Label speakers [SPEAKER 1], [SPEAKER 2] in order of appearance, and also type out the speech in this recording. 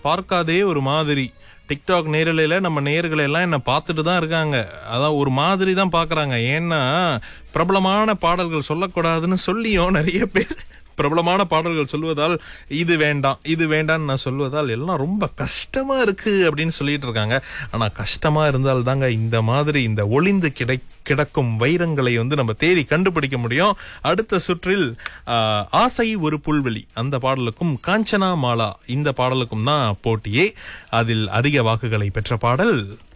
[SPEAKER 1] பார்க்காதே ஒரு மாதிரி டிக்டாக் நேரலையில நம்ம நேர்களை எல்லாம் என்ன பார்த்துட்டு தான் இருக்காங்க அதான் ஒரு மாதிரி தான் பார்க்கறாங்க ஏன்னா பிரபலமான பாடல்கள் சொல்லக்கூடாதுன்னு சொல்லியும் நிறைய பேர் பிரபலமான பாடல்கள் சொல்வதால் இது வேண்டாம் இது வேண்டாம்னு நான் சொல்வதால் எல்லாம் ரொம்ப கஷ்டமா இருக்கு அப்படின்னு சொல்லிட்டு இருக்காங்க ஆனா கஷ்டமா இருந்தால் தாங்க இந்த மாதிரி இந்த ஒளிந்து கிடை கிடக்கும் வைரங்களை வந்து நம்ம தேடி கண்டுபிடிக்க முடியும் அடுத்த சுற்றில் ஆஹ், ஆசை ஒரு புல்வெளி அந்த பாடலுக்கும் காஞ்சனா மாலா இந்த பாடலுக்கும் தான் போட்டியே அதில் அதிக வாக்குகளை பெற்ற பாடல்